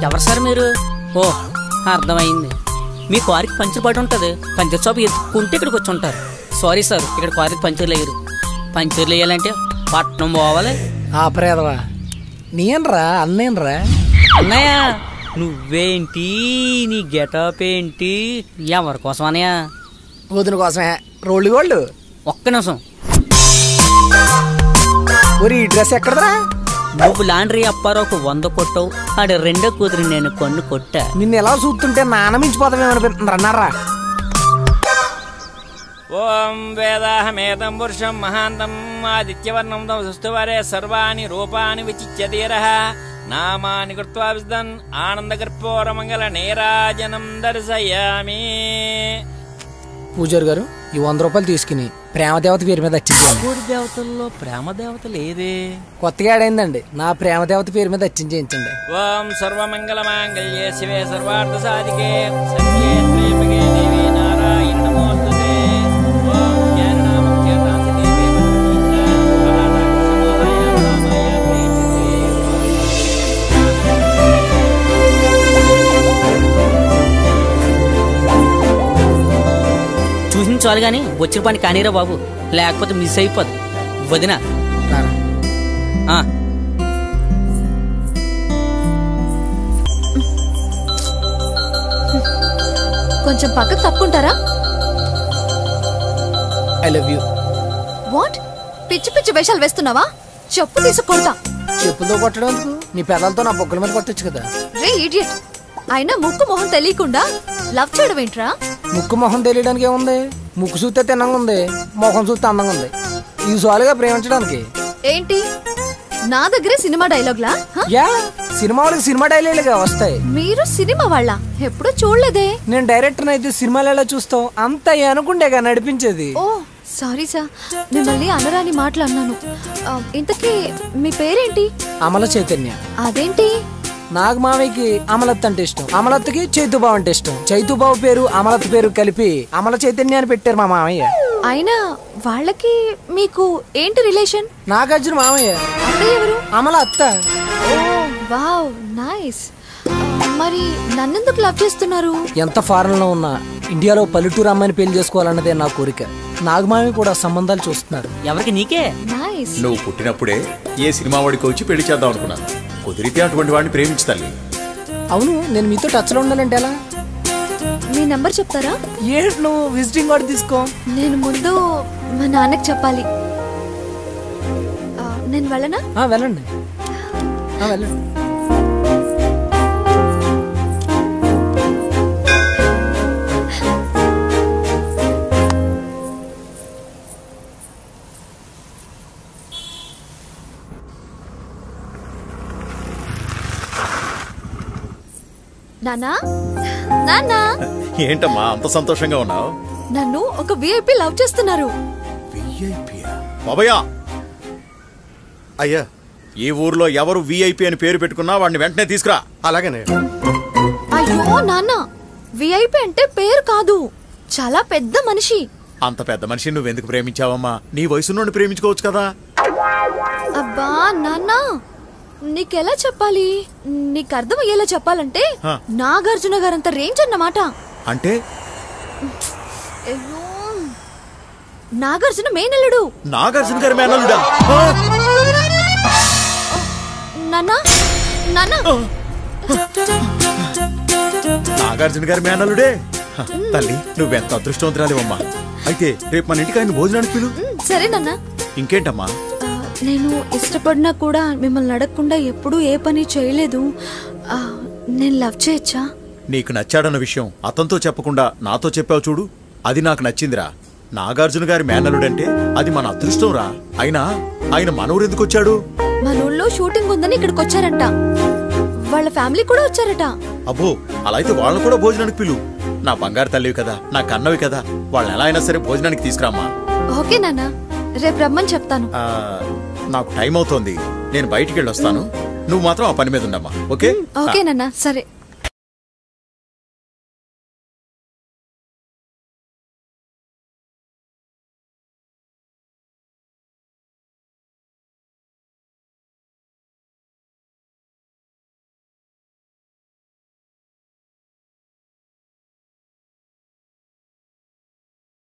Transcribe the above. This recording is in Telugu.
ఎవరు సార్ మీరు ఓ అర్థమైంది మీ కారుకి పంచర్ పడి ఉంటుంది పంచర్ షాప్ ఎత్తుకుంటే ఇక్కడికి వచ్చి ఉంటారు సారీ సార్ ఇక్కడ కారుకి పంచర్లు వేయరు పంచర్లు వేయాలంటే పట్నం పోవాలి ఆ ప్రేదవా నేనరా అన్నేనరా అన్నయ్య నువ్వేంటి నీ గెటప్ ఏంటి ఎవరి కోసం అన్నయ్య వదిన కోసమే రోళ్ళు గోల్డ్ ఒక్క నిమిషం ఒరి ఈ డ్రెస్ ఎక్కడదరా నువ్వు లాండ్రీ అప్పారావుకు వంద కొట్టావు ఆడ రెండో కూతురు నేను కొన్ను కొట్టా నిన్ను ఎలా చూస్తుంటే నానమించిపోతామేమనిపిస్తుంది అన్నారా ఓం వేదాహమేతం పురుషం మహాంతం ఆదిత్యవర్ణం తం సుస్తువరే సర్వాణి రూపాని విచిత్య ధీరః నామాని కృత్వా విస్దన్ ఆనందకర్పూరమంగళ నీరాజనం దర్శయామి పూజారి గారు ఈ వంద రూపాయలు తీసుకుని ప్రేమ దేవత పేరు మీద వచ్చించేయండి కోడి దేవతల్లో ప్రేమ దేవత లేదే కొత్తగా ఆడైందండి నా ప్రేమ దేవత పేరు మీద వచ్చించేయించండి ఓం సర్వమంగళ మాంగళ్యే శివే సర్వార్థ సాధికే సత్యే త్రయంబకే దేవి నారాయణ నమోస్తుతే ఓం జ్ఞాననామధ్యతాసి దేవి వనీత పరాదాక్షమోదయ రామాయ ప్రీతితే చూసిన చాలు కానీ వచ్చిన పని కానీరా బాబు లేకపోతే మిస్ అయిపోదు వదిన రారా. ఆ, కొంచెం పక్కకు తప్పుకుంటారా ఐ లవ్ యూ వాట్ పిచ్చి పిచ్చి వేషాలు వేస్తున్నావా చెప్పు తీసుకుంటా చెప్పుతో కొట్టడం ఎందుకు? నీ పెదాలతో నా బొక్కల మీద కొట్టచ్చు కదా రే ఇడియట్ అయినా ముక్కు మొహం తెలియకుండా లవ్ చేయడం ఏంట్రా ముక్కు మొహం తెలియడానికి ఏముంది ముక్కు చూస్తే తిన్నంగా ఉంది మొహం చూస్తే అందంగా ఉంది ఈ సాలుగా ప్రేమించడానికి ఏంటి నా దగ్గరే సినిమా డైలాగ్లా హ? యా సినిమా వాళ్ళకి సినిమా డైలీలుగా వస్తాయి మీరు సినిమా వాళ్ళ ఎప్పుడూ చూడలేదే నేను డైరెక్టర్ అయితే సినిమాలు ఎలా చూస్తావు అంత అనుకుంటేగా నడిపించేది ఓ సారీ సార్ మిమ్మల్ని అనరాని మాటలు అన్నాను ఆ, ఇంతకీ మీ పేరేంటి అమల చైతన్య అదేంటి నాగ మామయ్యకి అమలత్ అంటే ఇష్టం అమలత్కి చైతుబావు అంటే ఇష్టం చైతుబావు పేరు అమలత్ పేరు కలిపి అమల చైతన్య అని పెట్టారు మా మామయ్య అయినా వాళ్ళకి మీకు ఏంటి రిలేషన్ నాగార్జున మామయ్య అత్తయ్య ఎవరు అమల అత్త ఓ వావ్ నైస్ మరి నన్నెందుకు లవ్ చేస్తున్నారు ఎంత ఫారెన్ లో ఉన్నా ఇండియాలో పల్లెటూరు అమ్మాయిని పెళ్లి చేసుకోవాలన్నదే నా కోరిక నాగమామి కూడా సంబంధాలు చూస్తున్నారు ఎవరికి నీకే నైస్ నువ్వు పుట్టినప్పుడే ఏ సినిమా వాడికి వచ్చి పెళ్లి చేద్దాం అనుకున్నాను కుదిరితే అటువంటి వాడిని ప్రేమించు తల్లి అవును నేను మీతో టచ్ లో ఉండాలంటే ఎలా మీ నంబర్ చెప్తారా ఏంటి నువ్వు విజిటింగ్ కార్డు తీసుకో నేను ముందు మా నాన్నకి చెప్పాలి ఆ, నేను వెళ్ళనా ఆ, వెళ్ళండి ఆ, వెళ్ళండి నానా నాన్నా ఏంటమ్మా అంత సంతోషంగా ఉన్నావు నన్ను ఒక విఐపి లవ్ చేస్తున్నారు బాబయ్యా అయ్యా ఈ ఊర్లో ఎవరు విఐపి అని పేరు పెట్టుకున్నా వాడిని వెంటనే తీసుకురా అలాగనే అయ్యో నాన్న విఐపి అంటే పేరు కాదు చాలా పెద్ద మనిషి అంత పెద్ద మనిషిని నువ్వెందుకు ప్రేమించావమ్మా నీ వయసు నుండి ప్రేమించుకోవచ్చు కదా అబ్బా నాన్న నీకెలా చెప్పాలి నీకు అర్థమయ్యేలా చెప్పాలంటే హ. నాగార్జున గారంత రేంజ్ అన్నమాట అంటే అయ్యో. నాగార్జున మేనల్లుడు నాగార్జున గారి మేనల్లుడా నాన్న నాన్న నాగార్జున గారి మేనల్లుడే హ, తల్లి నువ్వెంత అదృష్టవంతురాలివమ్మా అయితే రేపు మన ఇంటికి ఆయన భోజనానికి పిలు ఉమ్, సరే నాన్న ఇంకేంటమ్మా ఆ, నేను ఇష్టపడినా కూడా మిమ్మల్ని అడగకుండా ఎప్పుడూ ఏ పని చేయలేదు ఆ, నేను లవ్ చేయొచ్చా నీకు నచ్చాడన్న విషయం అతనితో చెప్పకుండా నాతో చెప్పావు చూడు అది నాకు నచ్చిందిరా నాగార్జున గారి మేనలుడంటే అది మన అదృష్టం రా అయినా ఆయన మనవరు ఎందుకు వచ్చాడు మన ఊళ్ళో షూటింగ్ ఉందని ఇక్కడికి వచ్చారంట వాళ్ళ ఫ్యామిలీ కూడా వచ్చారట అబ్బో అలా అయితే వాళ్ళని కూడా భోజనానికి పిలు నా బంగారు తల్లివి కదా నా కన్నవి కదా వాళ్ళని ఎలా అయినా సరే భోజనానికి తీసుకురామ్మా ఓకే నాన్న రేపు రమ్మని చెప్తాను ఆ, నాకు టైం అవుతోంది నేను బయటికి వెళ్ళి వస్తాను నువ్వు మాత్రం ఆ పని మీద ఉండమ్మా ఓకే ఓకే నాన్న సరే